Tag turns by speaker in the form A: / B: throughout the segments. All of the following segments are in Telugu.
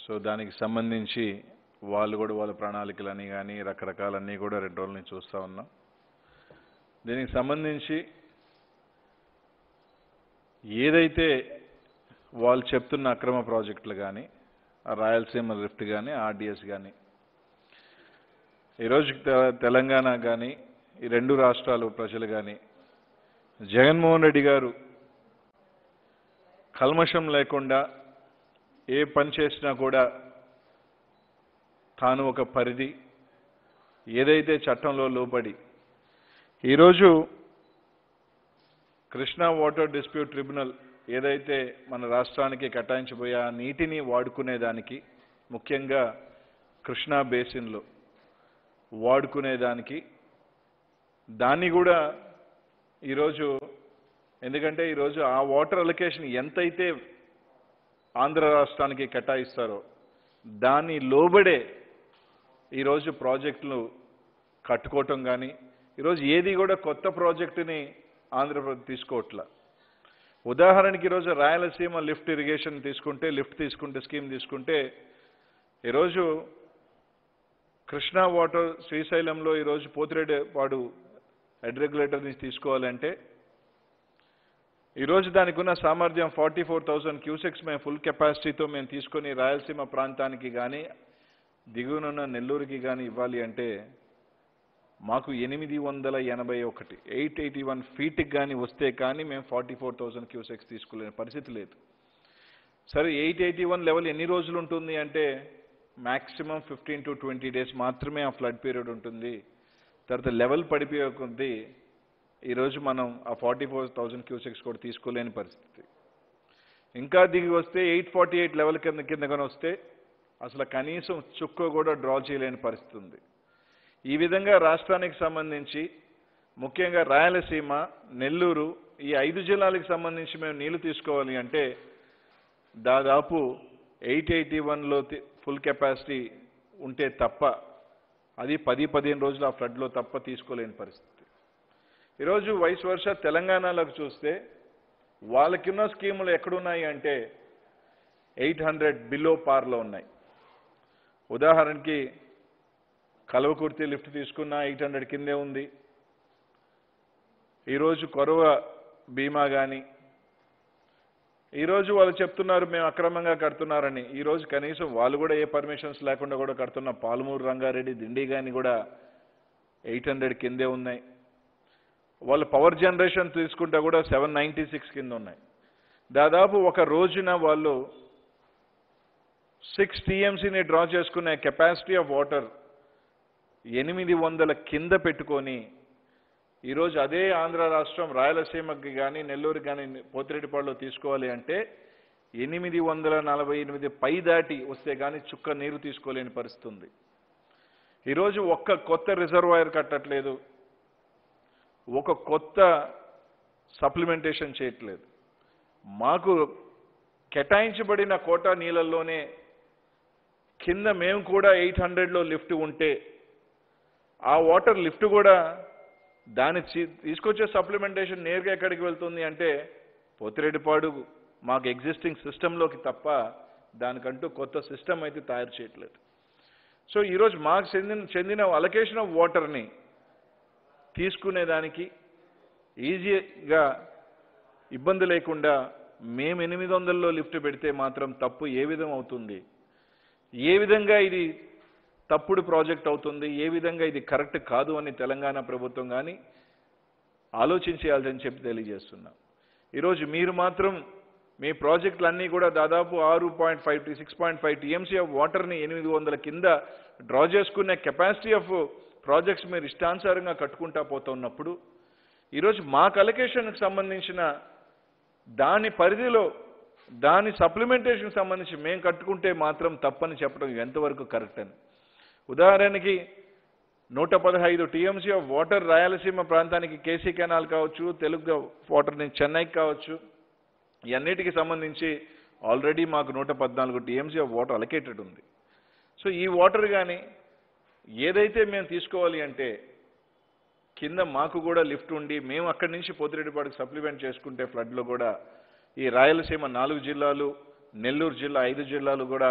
A: సో దానికి సంబంధించి వాళ్ళు కూడా వాళ్ళ ప్రణాళికలని కానీ రకరకాలన్నీ కూడా రెండు రోజుల నుంచి చూస్తూ ఉన్నాం దీనికి సంబంధించి ఏదైతే వాళ్ళు చెప్తున్న అక్రమ ప్రాజెక్టులు కానీ రాయలసీమ లిఫ్ట్ కానీ ఆర్డిఎస్ కానీ ఈరోజు తె- తెలంగాణ కానీ ఈ రెండు రాష్ట్రాలు ప్రజలు కానీ జగన్మోహన్ రెడ్డి గారు కల్మషం లేకుండా ఏ పని చేసినా కూడా తాను ఒక పరిధి ఏదైతే చట్టంలో లోబడి ఈరోజు కృష్ణా వాటర్ డిస్ప్యూట్ ట్రిబ్యునల్ ఏదైతే మన రాష్ట్రానికి కేటాయించబోయే ఆ నీటిని వాడుకునేదానికి ముఖ్యంగా కృష్ణా బేసిన్లో వాడుకునేదానికి దాన్ని కూడా ఈరోజు ఎందుకంటే ఈరోజు ఆ వాటర్ అలొకేషన్ ఎంతైతే ఆంధ్ర రాష్ట్రానికి కేటాయిస్తారో దాని లోబడే ఈరోజు ప్రాజెక్టులు కట్టుకోవటం కానీ ఈరోజు ఏది కూడా కొత్త ప్రాజెక్టుని ఆంధ్రప్రదేశ్ తీసుకోవట్లా ఉదాహరణకి ఈరోజు రాయలసీమ లిఫ్ట్ ఇరిగేషన్ తీసుకుంటే లిఫ్ట్ తీసుకుంటే స్కీమ్ తీసుకుంటే ఈరోజు కృష్ణా వాటర్ శ్రీశైలంలో ఈరోజు పోతిరెడ్డి వాడు హెడ్ రెగ్యులేటర్ నుంచి తీసుకోవాలంటే ఈరోజు దానికి ఉన్న సామర్థ్యం ఫార్టీ ఫోర్ థౌసండ్ క్యూసెక్స్ మేము ఫుల్ కెపాసిటీతో మేము తీసుకొని రాయలసీమ ప్రాంతానికి కానీ దిగువనున్న నెల్లూరుకి కానీ ఇవ్వాలి అంటే మాకు ఎనిమిది వందల ఎనభై ఒకటి ఎయిట్ ఎయిటీ వన్ ఫీట్కి కానీ వస్తే కానీ మేము ఫార్టీ ఫోర్ థౌసండ్ క్యూసెక్స్ తీసుకోలేని పరిస్థితి లేదు సరే ఎయిట్ ఎయిటీ వన్ లెవెల్ ఎన్ని రోజులు ఉంటుంది అంటే maximum fifteen to twenty days మాత్రమే ఆ ఫ్లడ్ పీరియడ్ ఉంటుంది తర్వాత లెవెల్ పడిపోయే కొద్దీ ఈరోజు మనం ఆ ఫార్టీ ఫోర్ థౌజండ్ క్యూసెక్స్ కూడా తీసుకోలేని పరిస్థితి ఇంకా దిగి వస్తే ఎయిట్ ఫార్టీ ఎయిట్ లెవెల్ కింద కిందకొని వస్తే అసలు కనీసం చుక్క కూడా డ్రా చేయలేని పరిస్థితి ఉంది ఈ విధంగా రాష్ట్రానికి సంబంధించి ముఖ్యంగా రాయలసీమ నెల్లూరు ఈ ఐదు జిల్లాలకు సంబంధించి మేము నీళ్లు తీసుకోవాలి అంటే దాదాపు ఎయిట్ ఎయిటీ వన్లో ఫుల్ కెపాసిటీ ఉంటే తప్ప అది పది పదిహేను రోజులు ఆ ఫ్లడ్లో తప్ప తీసుకోలేని పరిస్థితి ఈరోజు వయసు వర్ష తెలంగాణలోకి చూస్తే వాళ్ళకున్న స్కీములు ఎక్కడున్నాయి అంటే ఎయిట్ హండ్రెడ్ బిలో పార్లో ఉన్నాయి ఉదాహరణకి కలవకుర్తి లిఫ్ట్ తీసుకున్న ఎయిట్ హండ్రెడ్ కిందే ఉంది ఈరోజు కొరవ బీమా కానీ ఈరోజు వాళ్ళు చెప్తున్నారు మేము అక్రమంగా కడుతున్నారని ఈరోజు కనీసం వాళ్ళు కూడా ఏ పర్మిషన్స్ లేకుండా కూడా కడుతున్న పాలమూరు రంగారెడ్డి దిండి కానీ కూడా ఎయిట్ హండ్రెడ్ కిందే ఉన్నాయి వాళ్ళు పవర్ జనరేషన్ తీసుకుంటే కూడా సెవెన్ నైంటీ సిక్స్ కింద ఉన్నాయి దాదాపు ఒక రోజున వాళ్ళు సిక్స్ టీఎంసీని డ్రా చేసుకునే కెపాసిటీ ఆఫ్ వాటర్ ఎనిమిది వందల కింద పెట్టుకొని ఈరోజు అదే ఆంధ్ర రాష్ట్రం రాయలసీమకి కానీ నెల్లూరు కానీ పోతిరెడ్డిపాడులో తీసుకోవాలి అంటే ఎనిమిది వందల నలభై ఎనిమిది పై దాటి వస్తే కానీ చుక్క నీరు తీసుకోలేని పరిస్థితి ఉంది ఈరోజు ఒక్క కొత్త రిజర్వాయర్ కట్టట్లేదు ఒక కొత్త సప్లిమెంటేషన్ చేయట్లేదు మాకు కేటాయించబడిన కోటా నీళ్ళల్లోనే కింద మేము కూడా ఎయిట్ హండ్రెడ్లో లిఫ్ట్ ఉంటే ఆ వాటర్ లిఫ్ట్ కూడా దాని చి- తీసుకొచ్చే సప్లిమెంటేషన్ నేరుగా ఎక్కడికి వెళ్తుంది అంటే పోతిరెడ్డిపాడు మాకు ఎగ్జిస్టింగ్ సిస్టంలోకి తప్ప దానికంటూ కొత్త సిస్టమ్ అయితే తయారు చేయట్లేదు సో ఈరోజు మాకు చెందిన చెందిన అలొకేషన్ ఆఫ్ వాటర్ని తీసుకునేదానికి ఈజీగా ఇబ్బంది లేకుండా మేము ఎనిమిది వందల్లో లిఫ్ట్ పెడితే మాత్రం తప్పు ఏ విధం అవుతుంది ఏ విధంగా ఇది తప్పుడు ప్రాజెక్ట్ అవుతుంది ఏ విధంగా ఇది కరెక్ట్ కాదు అని తెలంగాణ ప్రభుత్వం కానీ ఆలోచించేయాలని చెప్పి తెలియజేస్తున్నాం ఈరోజు మీరు మాత్రం మీ ప్రాజెక్టులన్నీ కూడా దాదాపు ఆరు point five to six point five TMC of వాటర్ని ఎనిమిది వందల కింద డ్రా చేసుకునే కెపాసిటీ ఆఫ్ ప్రాజెక్ట్స్ మీరు ఇష్టానుసారంగా కట్టుకుంటా పోతున్నప్పుడు ఈరోజు మా అలొకేషన్కి సంబంధించిన దాని పరిధిలో దాని సప్లిమెంటేషన్కి సంబంధించి మేము కట్టుకుంటే మాత్రం తప్పని చెప్పడం ఎంతవరకు కరెక్ట్ అని ఉదాహరణకి నూట పదహైదు టీఎంసీ ఆఫ్ వాటర్ రాయలసీమ ప్రాంతానికి కేసీ కెనాల్ కావచ్చు తెలుగు వాటర్ నుంచి చెన్నైకి కావచ్చు ఇవన్నిటికి సంబంధించి ఆల్రెడీ మాకు నూట పద్నాలుగు టీఎంసీ ఆఫ్ వాటర్ అలొకేటెడ్ ఉంది సో ఈ వాటర్ కానీ ఏదైతే మేము తీసుకోవాలి అంటే కింద మాకు కూడా లిఫ్ట్ ఉండి మేము అక్కడి నుంచి పోతిరెడ్డిపాడుకు సప్లిమెంట్ చేసుకుంటే ఫ్లడ్లో కూడా ఈ రాయలసీమ నాలుగు జిల్లాలు నెల్లూరు జిల్లా ఐదు జిల్లాలు కూడా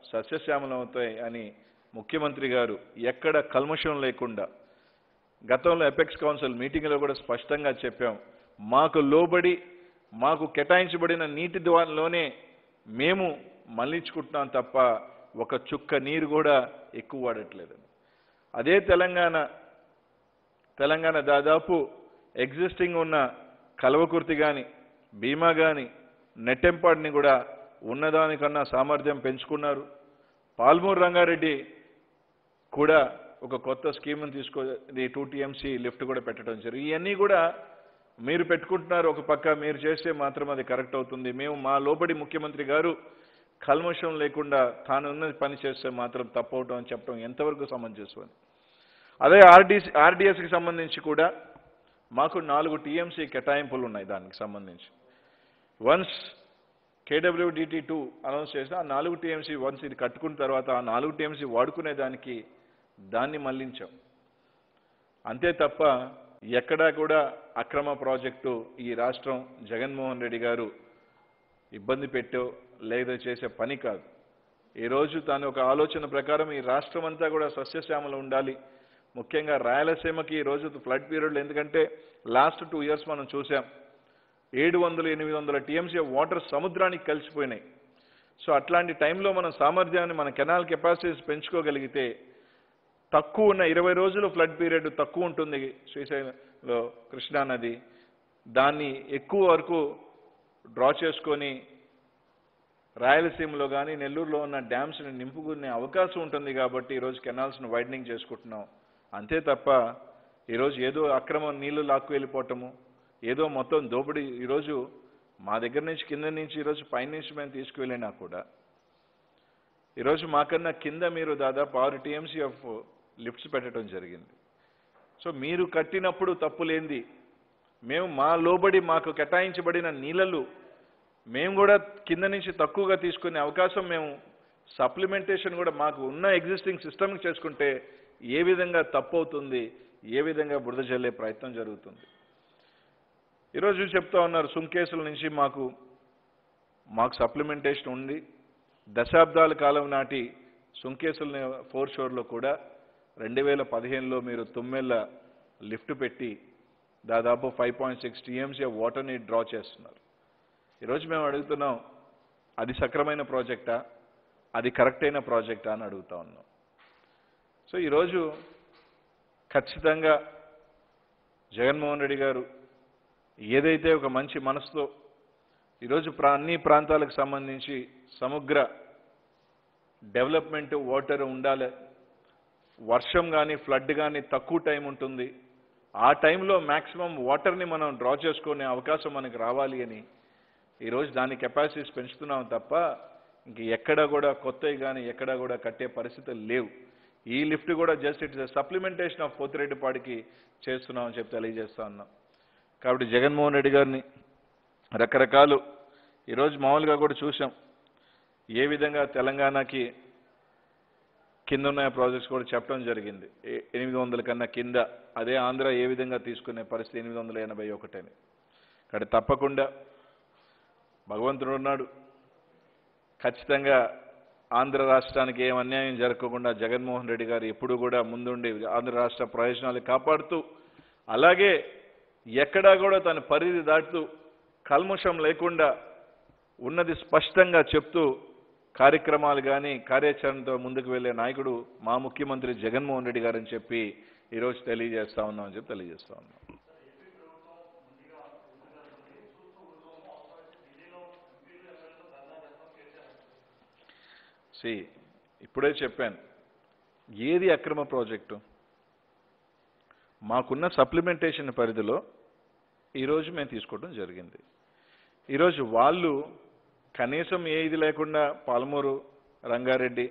A: సస్యశ్యామలం అవుతాయి అని ముఖ్యమంత్రి గారు ఎక్కడ కల్మషం లేకుండా గతంలో ఎపెక్స్ కౌన్సిల్ మీటింగ్లో కూడా స్పష్టంగా చెప్పాం మాకు లోబడి మాకు కేటాయించబడిన నీటి ద్వారాలోనే మేము మళ్లించుకుంటున్నాం తప్ప ఒక చుక్క నీరు కూడా ఎక్కువ వాడట్లేదు అదే తెలంగాణ తెలంగాణ దాదాపు ఎగ్జిస్టింగ్ ఉన్న కల్వకుర్తి కానీ భీమా కానీ నెట్టెంపాడిని కూడా ఉన్నదానికన్నా సామర్థ్యం పెంచుకున్నారు పాల్మూరు రంగారెడ్డి కూడా ఒక కొత్త స్కీమ్ని తీసుకో టూ టీఎంసీ లిఫ్ట్ కూడా పెట్టడం జరిగింది ఇవన్నీ కూడా మీరు పెట్టుకుంటున్నారు ఒక పక్క మీరు చేస్తే మాత్రం అది కరెక్ట్ అవుతుంది మేము మా లోబడి ముఖ్యమంత్రి గారు కల్మషం లేకుండా తాను ఉన్నది పని చేస్తే మాత్రం తప్పవటం అని చెప్పడం ఎంతవరకు సమంజసం అని అదే ఆర్డీసీ ఆర్డీఎస్కి సంబంధించి కూడా మాకు నాలుగు టీఎంసీ కేటాయింపులు ఉన్నాయి దానికి సంబంధించి వన్స్ కేడబ్ల్యూడిటి టూ అనౌన్స్ చేసిన ఆ నాలుగు టీఎంసీ వన్స్ ఇది కట్టుకున్న తర్వాత ఆ నాలుగు టీఎంసీ వాడుకునే దానికి దాన్ని మళ్లించాం అంతే తప్ప ఎక్కడా కూడా అక్రమ ప్రాజెక్టు ఈ రాష్ట్రం జగన్మోహన్ రెడ్డి గారు ఇబ్బంది పెట్టో లేదా చేసే పని కాదు ఈరోజు తాను ఒక ఆలోచన ప్రకారం ఈ రాష్ట్రం అంతా కూడా సస్యశ్యామలు ఉండాలి ముఖ్యంగా రాయలసీమకి ఈ రోజు ఫ్లడ్ పీరియడ్లో ఎందుకంటే లాస్ట్ టూ ఇయర్స్ మనం చూసాం ఏడు వందలు ఎనిమిది వందల టీఎంసీ వాటర్ సముద్రానికి కలిసిపోయినాయి సో అట్లాంటి టైంలో మనం సామర్థ్యాన్ని మన కెనాల్ కెపాసిటీస్ పెంచుకోగలిగితే తక్కువ ఉన్న ఇరవై రోజులు ఫ్లడ్ పీరియడ్ తక్కువ ఉంటుంది శ్రీశైలంలో కృష్ణా నది దాన్ని ఎక్కువ వరకు డ్రా చేసుకొని రాయలసీమలో కానీ నెల్లూరులో ఉన్న డ్యామ్స్ని నింపుకునే అవకాశం ఉంటుంది కాబట్టి ఈరోజు కెనాల్స్ను వైడనింగ్ చేసుకుంటున్నాం అంతే తప్ప ఈరోజు ఏదో అక్రమ నీళ్లు లాక్కు వెళ్ళిపోవటము ఏదో మొత్తం దోపిడీ ఈరోజు మా దగ్గర నుంచి కింద నుంచి ఈరోజు పై నుంచి మేము తీసుకువెళ్ళినా కూడా ఈరోజు మాకన్నా కింద మీరు దాదాపు ఆరు టీఎంసీ ఆఫ్ లిఫ్ట్స్ పెట్టడం జరిగింది సో మీరు కట్టినప్పుడు తప్పులేంది మేము మా లోబడి మాకు కేటాయించబడిన నీళ్ళలు మేము కూడా కింద నుంచి తక్కువగా తీసుకునే అవకాశం మేము సప్లిమెంటేషన్ కూడా మాకు ఉన్న ఎగ్జిస్టింగ్ సిస్టమ్కి చేసుకుంటే ఏ విధంగా తప్పు అవుతుంది ఏ విధంగా బురద చల్లే ప్రయత్నం జరుగుతుంది ఈరోజు చెప్తా ఉన్నారు సుంకేసుల నుంచి మాకు మాకు సప్లిమెంటేషన్ ఉంది దశాబ్దాల కాలం నాటి సుంకేసుల ఫోర్ షోర్లో కూడా రెండు వేల పదిహేనులో మీరు తుమ్మెళ్ళ లిఫ్ట్ పెట్టి దాదాపు ఫైవ్ పాయింట్ సిక్స్ టీఎంసీ వాటర్ని డ్రా చేస్తున్నారు ఈరోజు మేము అడుగుతున్నాం అది సక్రమైన ప్రాజెక్టా అది కరెక్ట్ అయిన ప్రాజెక్టా అని అడుగుతా ఉన్నాం సో ఈరోజు ఖచ్చితంగా జగన్మోహన్ రెడ్డి గారు ఏదైతే ఒక మంచి మనసుతో ఈరోజు ప్రా అన్ని ప్రాంతాలకు సంబంధించి సమగ్ర డెవలప్మెంట్ వాటర్ ఉండాలి వర్షం కానీ ఫ్లడ్ కానీ తక్కువ టైం ఉంటుంది ఆ టైంలో మ్యాక్సిమం వాటర్ని మనం డ్రా చేసుకునే అవకాశం మనకి రావాలి అని ఈరోజు దాని కెపాసిటీస్ పెంచుతున్నాం తప్ప ఇంక ఎక్కడ కూడా కొత్తవి కానీ ఎక్కడ కూడా కట్టే పరిస్థితులు లేవు ఈ లిఫ్ట్ కూడా జస్ట్ ఇట్స్ సప్లిమెంటేషన్ ఆఫ్ పోతిరెడ్డిపాడికి చేస్తున్నామని చెప్పి తెలియజేస్తా ఉన్నాం కాబట్టి జగన్మోహన్ రెడ్డి గారిని రకరకాలు ఈరోజు మామూలుగా కూడా చూసాం ఏ విధంగా తెలంగాణకి కింద ఉన్న ప్రాజెక్ట్స్ కూడా చెప్పడం జరిగింది ఏ- ఎనిమిది వందల కన్నా కింద అదే ఆంధ్ర ఏ విధంగా తీసుకునే పరిస్థితి ఎనిమిది వందల ఎనభై ఒకటని కాబట్టి తప్పకుండా భగవంతుడు ఉన్నాడు ఖచ్చితంగా ఆంధ్ర రాష్ట్రానికి ఏం అన్యాయం జరగకుండా జగన్మోహన్ రెడ్డి గారు ఎప్పుడూ కూడా ముందుండి ఆంధ్ర రాష్ట్ర ప్రయోజనాలు కాపాడుతూ అలాగే ఎక్కడా కూడా తన పరిధి దాటుతూ కల్ముషం లేకుండా ఉన్నది స్పష్టంగా చెప్తూ కార్యక్రమాలు కానీ కార్యాచరణతో ముందుకు వెళ్ళే నాయకుడు మా ముఖ్యమంత్రి జగన్మోహన్ రెడ్డి గారని చెప్పి ఈరోజు తెలియజేస్తా ఉన్నామని చెప్పి తెలియజేస్తా ఉన్నాం సి ఇప్పుడే చెప్పాను ఏది అక్రమ ప్రాజెక్టు మాకున్న సప్లిమెంటేషన్ పరిధిలో ఈరోజు మేము తీసుకోవడం జరిగింది ఈరోజు వాళ్ళు కనీసం ఏ ఇది లేకుండా పాలమూరు రంగారెడ్డి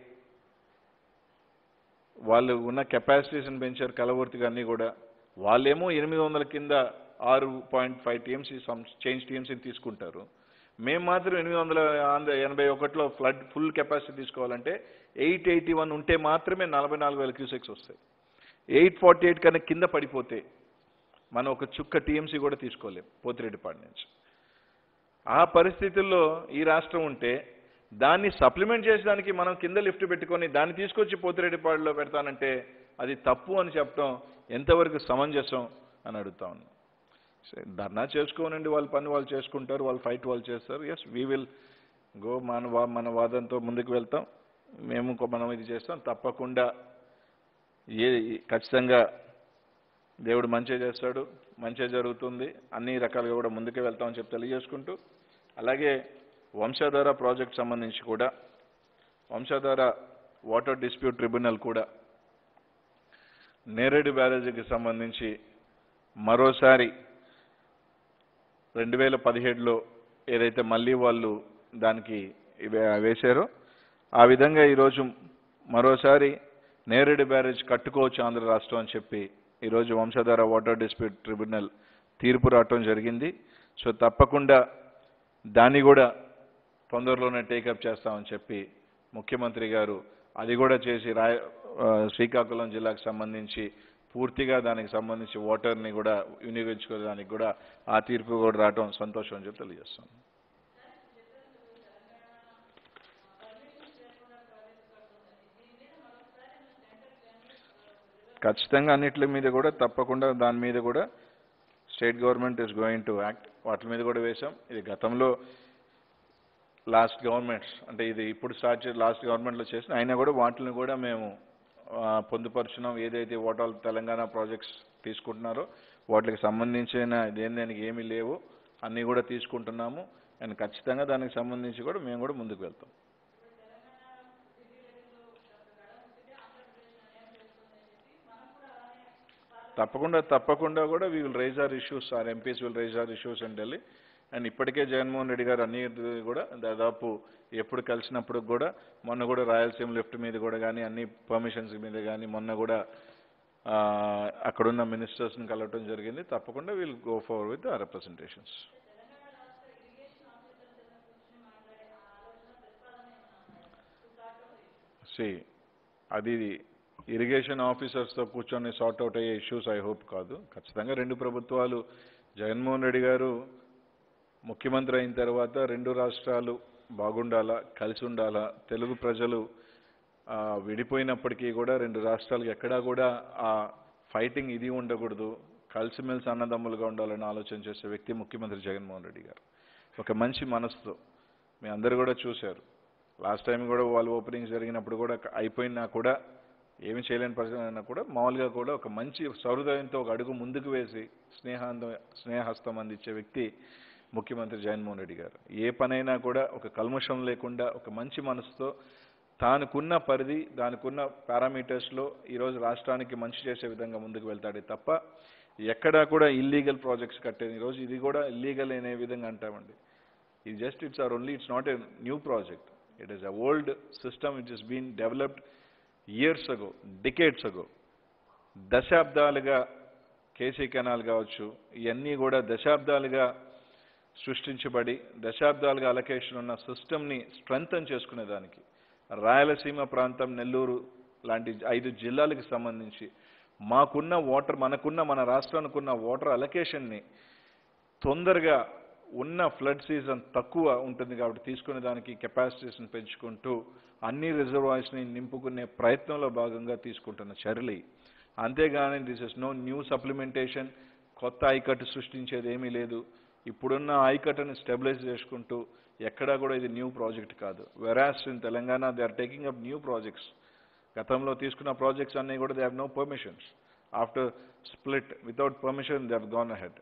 A: వాళ్ళు ఉన్న కెపాసిటీస్ని పెంచారు కలవర్తిగా అన్నీ కూడా వాళ్ళేమో ఎనిమిది వందల కింద ఆరు పాయింట్ ఫైవ్ టీఎంసీ చేంజ్ టీఎంసీని తీసుకుంటారు మేము మాత్రం ఎనిమిది వందల ఆంధ్ర ఎనభై ఒకటిలో ఫ్లడ్ ఫుల్ కెపాసిటీ తీసుకోవాలంటే ఎయిట్ ఎయిటీ వన్ ఉంటే మాత్రమే నలభై నాలుగు వేల క్యూసెక్స్ వస్తాయి ఎయిట్ ఫార్టీ ఎయిట్ కన్నా కింద పడిపోతే మనం ఒక చుక్క టీఎంసీ కూడా తీసుకోలేం పోతిరెడ్డిపాడు నుంచి ఆ పరిస్థితుల్లో ఈ రాష్ట్రం ఉంటే దాన్ని సప్లిమెంట్ చేసేదానికి మనం కింద లిఫ్ట్ పెట్టుకొని దాన్ని తీసుకొచ్చి పోతిరెడ్డిపాడులో పెడతానంటే అది తప్పు అని చెప్పడం ఎంతవరకు సమంజసం అని అడుగుతా ఉన్నాం సరే, ధర్నా చేసుకోనండి వాళ్ళ పని వాళ్ళు చేసుకుంటారు వాళ్ళ ఫైట్ వాళ్ళు చేస్తారు ఎస్ వీ విల్ గో మన వా- మన వాదంతో ముందుకు వెళ్తాం మేము ఇంకో మనం ఇది చేస్తాం తప్పకుండా ఏ ఖచ్చితంగా దేవుడు మంచిగా చేస్తాడు మంచిగా జరుగుతుంది అన్ని రకాలుగా కూడా ముందుకు వెళ్తామని చెప్పి తెలియజేసుకుంటూ అలాగే వంశధార ప్రాజెక్ట్ సంబంధించి కూడా వంశధార వాటర్ డిస్ప్యూట్ ట్రిబ్యునల్ కూడా నేరేడు బ్యారేజీకి సంబంధించి మరోసారి రెండు వేల పదిహేడులో ఏదైతే మళ్ళీ వాళ్ళు దానికి ఇవే- వేశారో ఆ విధంగా ఈరోజు మరోసారి నేరేడు బ్యారేజ్ కట్టుకోవచ్చు ఆంధ్ర రాష్ట్రం అని చెప్పి ఈరోజు వంశధార వాటర్ డిస్ప్యూట్ ట్రిబ్యునల్ తీర్పు రావటం జరిగింది సో తప్పకుండా దాన్ని కూడా తొందరలోనే టేకప్ చేస్తామని చెప్పి ముఖ్యమంత్రి గారు అది కూడా చేసి రాయ ఆ, శ్రీకాకుళం జిల్లాకు సంబంధించి పూర్తిగా దానికి సంబంధించి వాటర్ని కూడా వినియోగించుకోవడానికి కూడా ఆ తీర్పు కూడా రావడం సంతోషం అని చెప్పి తెలియజేస్తాను ఖచ్చితంగా అన్నిటి మీద కూడా తప్పకుండా దాని మీద కూడా state government is going to act వాటి మీద కూడా వేశాం ఇది గతంలో లాస్ట్ గవర్నమెంట్స్ అంటే ఇది ఇప్పుడు స్టార్ట్ చేసి లాస్ట్ గవర్నమెంట్లో చేసిన అయినా కూడా వాటిని కూడా మేము ఆ, పొందుపరుచున్నాం ఏదైతే ఓటాల్ తెలంగాణ ప్రాజెక్ట్స్ తీసుకుంటున్నారో వాటికి సంబంధించిన దేని దానికి ఏమీ లేవు అన్నీ కూడా తీసుకుంటున్నాము అండ్ ఖచ్చితంగా దానికి సంబంధించి కూడా మేము కూడా ముందుకు వెళ్తాం తప్పకుండా తప్పకుండా కూడా we will raise our issues our MPs will raise our issues and Delhi and ఇప్పటికే జగన్మోహన్ రెడ్డి గారు అన్ని కూడా దాదాపు ఎప్పుడు కలిసినప్పుడు కూడా మొన్న కూడా రాయలసీమ లిఫ్ట్ మీద కూడా కానీ అన్ని పర్మిషన్స్ మీద కానీ మొన్న కూడా ఆ, అక్కడున్న మినిస్టర్స్ని కలవటం జరిగింది తప్పకుండా విల్ గో ఫర్ విత్ ఆ రిప్రజెంటేషన్స్ సి అది ఇరిగేషన్ ఆఫీసర్స్తో కూర్చొని సార్ట్ అవుట్ అయ్యే ఇష్యూస్ ఐ హోప్ కాదు ఖచ్చితంగా రెండు ప్రభుత్వాలు జగన్మోహన్ రెడ్డి గారు ముఖ్యమంత్రి అయిన తర్వాత రెండు రాష్ట్రాలు బాగుండాలా కలిసి ఉండాలా తెలుగు ప్రజలు ఆ, విడిపోయినప్పటికీ కూడా రెండు రాష్ట్రాలకు ఎక్కడా కూడా ఆ ఫైటింగ్ ఇది ఉండకూడదు కలిసిమెలిసి అన్నదమ్ములుగా ఉండాలని ఆలోచన చేసే వ్యక్తి ముఖ్యమంత్రి జగన్మోహన్ రెడ్డి గారు ఒక మంచి మనసుతో మీ అందరు కూడా చూశారు లాస్ట్ టైం కూడా వాళ్ళు ఓపెనింగ్స్ జరిగినప్పుడు కూడా అయిపోయినా కూడా ఏమి చేయలేని పరిస్థితి అయినా కూడా మామూలుగా కూడా ఒక మంచి సహృదయంతో ఒక అడుగు ముందుకు వేసి స్నేహాంతం స్నేహస్తం అందించే వ్యక్తి ముఖ్యమంత్రి జగన్మోహన్ రెడ్డి గారు ఏ పనైనా కూడా ఒక కల్మషం లేకుండా ఒక మంచి మనసుతో తానుకున్న పరిధి దానికున్న పారామీటర్స్లో ఈరోజు రాష్ట్రానికి మంచి చేసే విధంగా ముందుకు వెళ్తాడే తప్ప ఎక్కడా కూడా ఇల్లీగల్ ప్రాజెక్ట్స్ కట్టేది ఈరోజు ఇది కూడా ఇల్లీగల్ అనే విధంగా అంటామండి ఇది just it's are only it's not a new project it is a old system it is been developed years ago decades ago దశాబ్దాలుగా కేసీ కెనాల్ కావచ్చు ఇవన్నీ కూడా దశాబ్దాలుగా సృష్టించబడి దశాబ్దాలుగా అలొకేషన్ ఉన్న సిస్టమ్ని స్ట్రెంగ్తన్ చేసుకునేదానికి రాయలసీమ ప్రాంతం నెల్లూరు లాంటి ఐదు జిల్లాలకు సంబంధించి మాకున్న వాటర్ మనకున్న మన రాష్ట్రానికి ఉన్న వాటర్ అలొకేషన్ని తొందరగా ఉన్న ఫ్లడ్ సీజన్ తక్కువ ఉంటుంది కాబట్టి తీసుకునే దానికి కెపాసిటీస్ని పెంచుకుంటూ అన్ని రిజర్వాయర్స్ని నింపుకునే ప్రయత్నంలో భాగంగా తీసుకుంటున్న చర్యలు ఇవి. అంతేగాని this is no new supplementation కొత్త ఐకట్టు సృష్టించేది ఏమీ లేదు ఇప్పుడున్న ఐకట్టుని స్టెబిలైజ్ చేసుకుంటూ ఎక్కడా కూడా ఇది న్యూ ప్రాజెక్ట్ కాదు whereas in Telangana they are taking up new projects గతంలో తీసుకున్న ప్రాజెక్ట్స్ అన్నీ కూడా they have no permissions after split without permission they have gone ahead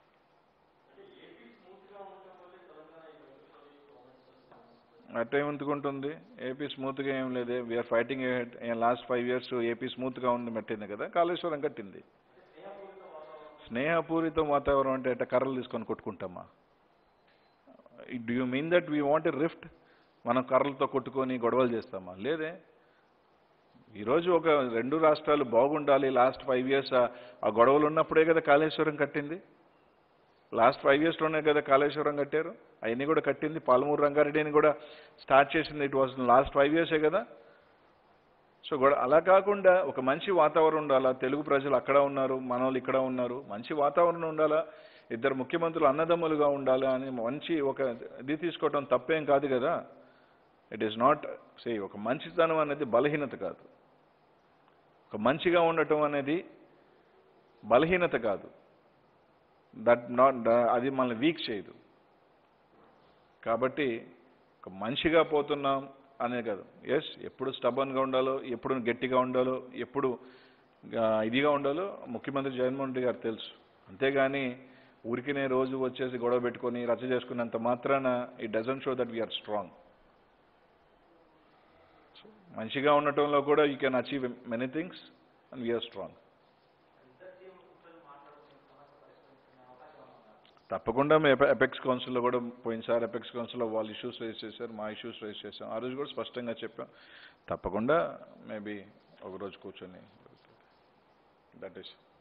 A: అట్టేమందుకుంటుంది ఏపీ స్మూత్గా ఏం లేదే we're fighting last five years AP స్మూత్గా ఉంది పెట్టింది కదా కాళేశ్వరం కట్టింది స్నేహపూరితం వాతావరణం అంటే ఎట్ట కర్రలు తీసుకొని కొట్టుకుంటామా do you mean that we want a rift మనం కర్రలతో కొట్టుకొని గొడవలు చేస్తామా లేదే ఈరోజు ఒక రెండు రాష్ట్రాలు బాగుండాలి లాస్ట్ ఫైవ్ ఇయర్స్ ఆ గొడవలు ఉన్నప్పుడే కదా కాళేశ్వరం కట్టింది లాస్ట్ ఫైవ్ ఇయర్స్లోనే కదా కాళేశ్వరం కట్టారు అవన్నీ కూడా కట్టింది పాలమూరు రంగారెడ్డిని కూడా స్టార్ట్ చేసింది ఇట్ వాజ్ లాస్ట్ ఫైవ్ ఇయర్సే కదా సో కూడా అలా కాకుండా ఒక మంచి వాతావరణం ఉండాలా తెలుగు ప్రజలు అక్కడ ఉన్నారు మనోళ్ళు ఇక్కడ ఉన్నారు మంచి వాతావరణం ఉండాలా ఇద్దరు ముఖ్యమంత్రులు అన్నదమ్ములుగా ఉండాలా అని మంచి ఒక ఇది తీసుకోవటం తప్పేం కాదు కదా ఇట్ ఈస్ నాట్ సే ఒక మంచితనం అనేది బలహీనత కాదు ఒక మంచిగా ఉండటం అనేది బలహీనత కాదు దట్ నాట్ అది మనల్ని వీక్ చేయదు కాబట్టి ఒక మనిషిగా పోతున్నాం అనే కాదు ఎస్ ఎప్పుడు స్టబన్గా ఉండాలో ఎప్పుడు గట్టిగా ఉండాలో ఎప్పుడు ఆ, ఇదిగా ఉండాలో ముఖ్యమంత్రి జగన్మోహన్ రెడ్డి గారు తెలుసు అంతేగాని ఊరికినే రోజు వచ్చేసి గొడవ పెట్టుకొని రచ్చ చేసుకున్నంత మాత్రాన it doesn't show that we're strong మంచిగా ఉండటంలో కూడా you can achieve many things and we're strong తప్పకుండా మేము ఎపె- ఎపెక్స్ కౌన్సిల్లో కూడా పోయినసారి ఎపెక్స్ కౌన్సిల్లో వాళ్ళు ఇష్యూస్ రైజ్ చేశారు మా ఇష్యూస్ రైజ్ చేశాం ఆ రోజు కూడా స్పష్టంగా చెప్పాం తప్పకుండా మేబీ ఒక రోజు కూర్చొని దట్ ఈస్